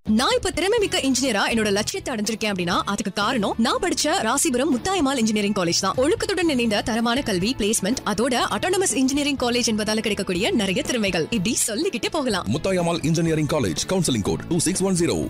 நான் இப்ப திறமை மிக்க இன்ஜினியரா என்னோட லட்சியத்தை அடைஞ்சிருக்கேன் அப்படின்னா அதுக்கு காரணம் நான் படிச்ச ராசிபுரம் முத்தாயமால் இன்ஜினியரிங் காலேஜ் தான் ஒழுக்கத்துடன் இணைந்த தரமான கல்வி பிளேஸ்மெண்ட் அதோட அட்டானமஸ் இன்ஜினியரிங் காலேஜ் என்பதால கிடைக்கக்கூடிய நிறைய திறமைகள் இப்படி சொல்லிக்கிட்டே போகலாம் Muthayammal engineering college counselling code two six one zero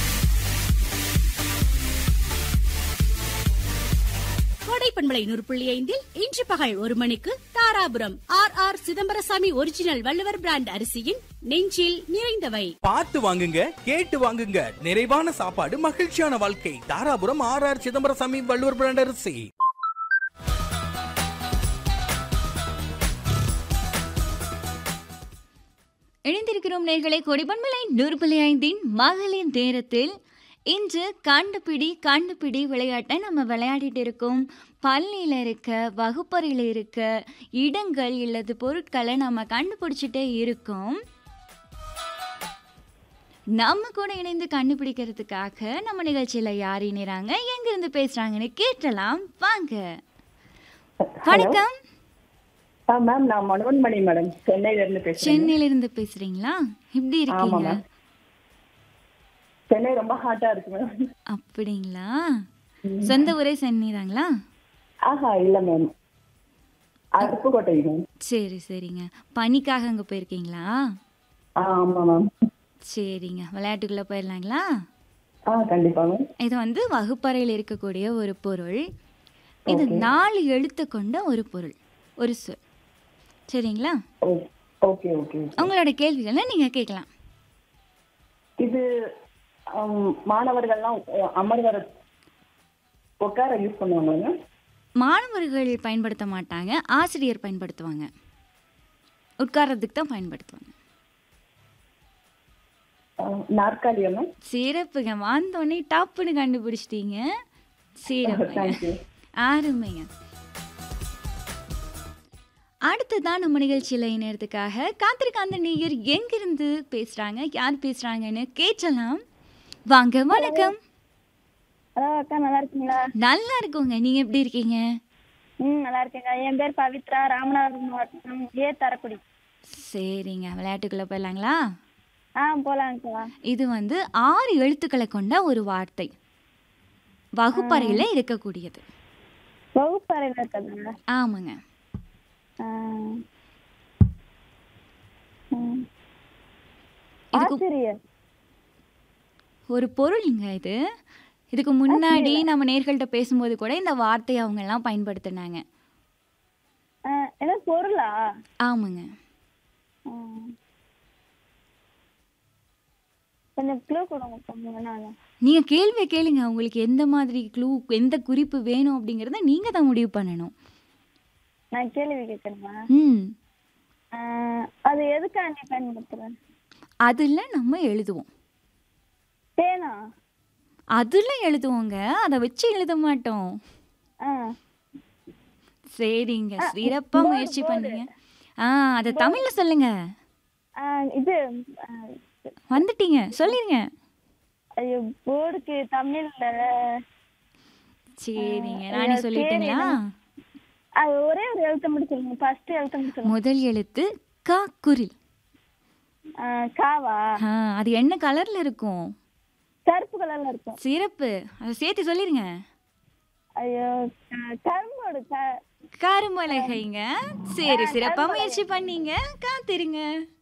கோடை பண்பலை நூறு புள்ளி ஐந்தில் இன்று பகல் ஒரு மணிக்கு Dharapuram R R Chidambarasamy original Valluvar brand அரிசியின் நெஞ்சில் நிறைந்தவை பார்த்து வாங்குங்க கேட்டு வாங்குங்க நிறைவான சாப்பாடு மகிழ்ச்சியான வாழ்க்கை Dharapuram R R Chidambarasamy Valluvar brand அரிசி இணைந்திருக்கிறோம் நேர்களை கொடிபன்மலை நூறுபலி ஐந்தின் மகளிர் நேரத்தில் இன்று கண்டுபிடி கண்டுபிடி விளையாட்டை நம்ம விளையாடிட்டு இருக்கோம் பள்ளியில் இருக்க வகுப்பறையில் இருக்க இடங்கள் இல்லது பொருட்களை நம்ம கண்டுபிடிச்சிட்டே இருக்கோம் நம்ம கூட இணைந்து கண்டுபிடிக்கிறதுக்காக நம்ம நிகழ்ச்சியில் யார் இணைறாங்க எங்கிருந்து பேசுகிறாங்கன்னு கேட்டலாம் வாங்க வணக்கம் ஆ மேம் நான் மனோன்மணி மேடம் சென்னையில இருந்து பேசுறேன் சென்னையிலிருந்து பேசுறீங்களா எப்படி ஆமா இருக்கீங்க மேம் சென்னை ரொம்ப ஹாட்டா இருக்கு மேம் அப்படிங்களா சொந்த ஊரே சென்னைதாங்களா ஆஹா இல்ல மேம் அருப்புக்கோட்டை மேம் சரி சரிங்க பனிக்காக அங்கே போயிருக்கீங்களா ஆ ஆமா மேம் சரிங்க விளையாட்டுக்குள்ளே போயிடலாங்களா ஆ கண்டிப்பா மேம் இது வந்து வகுப்பறையில் இருக்கக்கூடிய ஒரு பொருள் இது நாலு எழுத்து கொண்ட ஒரு பொருள் ஒரு சொல் சரிங்களா ஓ ஓகே ஓகே உங்களோட கேள்விகளை நீங்கள் கேட்கலாம் இது ஆம், மாணவர்கள்லாம் அஹ், அமர்வர உட்கார யூஸ் பண்ணுவாங்க மேம் மாணவர்கள் பயன்படுத்த மாட்டாங்க ஆசிரியர் பயன்படுத்துவாங்க உட்கார்றதுக்கு தான் பயன்படுத்துவாங்க அஹ், நாற்காலியா மேம் சிறப்புங்க வந்தோடனே டாப்புன்னு கண்டுபிடிச்சிட்டீங்க சிறப்புங்க தேங்க்யூ அருமைங்க அடுத்ததான் நம்ம நிகழ்ச்சியில் இணையறதுக்காக காத்திருக்காந்த நேயர் எங்கிருந்து பேசுறாங்க யார் பேசுறாங்கன்னு கேட்கலாம் வாங்க வணக்கம் ஹலோ அக்கா நல்லா இருக்கீங்களா நல்லா இருக்கோங்க நீங்க எப்படி இருக்கீங்க ம் நல்லா இருக்கேங்க என் பேர் பவித்ரா ராமநாதபுரம் மாவட்டம் ஏ தரக்குடி சரிங்க விளையாட்டுக்குள்ள போயிடலாங்களா ஆ போலாங்கக்கா இது வந்து ஆறு எழுத்துக்களை கொண்ட ஒரு வார்த்தை வகுப்பறையில் இருக்கக்கூடியது வகுப்பறையில் இருக்கிறதுங்க ஆமாங்க ஆ. ம். இதுக்கு ஆசிரியர் ஒரு பொருளுங்க இது இதுக்கு முன்னாடி நம்ம நேர்கள்ட்ட பேசும்போது கூட இந்த வார்த்தையை அவங்க எல்லாம் பயன்படுத்தினாங்க ஆ, என்ன பொருளா ஆமாங்க ஆ. கொஞ்சம் க்ளூ கொடுங்க கொஞ்சம் நீங்க கேள்வியை கேளுங்க உங்களுக்கு எந்த மாதிரி க்ளூ எந்த குறிப்பு வேணும் அப்படிங்கறத நீங்க தான் முடிவு பண்ணணும் நான் கேள்வி கேட்கணுமா ம் ஆ, அது எதுக்காண்டி பயன்படுத்துறேன் அதுல நம்ம எழுதுவோம் பேனா அதுல எழுதுவோங்க அதை வச்சு எழுத மாட்டோம் ஆ சரிங்க சிறப்பா முயற்சி பண்ணீங்க ஆ அதை தமிழ்ல சொல்லுங்க ஆ, இது ஆ, வந்துட்டீங்க சொல்லிருங்க ஐயோ போர்டுக்கு தமிழ்ல சரிங்க நானே சொல்லிட்டீங்களா அது ஒரே ஒரு எழுத்து முடிச்சிருங்க ஃபர்ஸ்ட் எழுத்து முடிச்சிருங்க முதல் எழுத்து க குரில் ஆ, காவா ஆ அது என்ன கலர்ல இருக்கும் கருப்பு கலர்ல இருக்கும் சிறப்பு அதை சேர்த்து சொல்லிருங்க ஐயோ க- கரும்போடு க- கருமலகைங்க சரி சிறப்பா முயற்சி பண்ணீங்க காத்திருங்க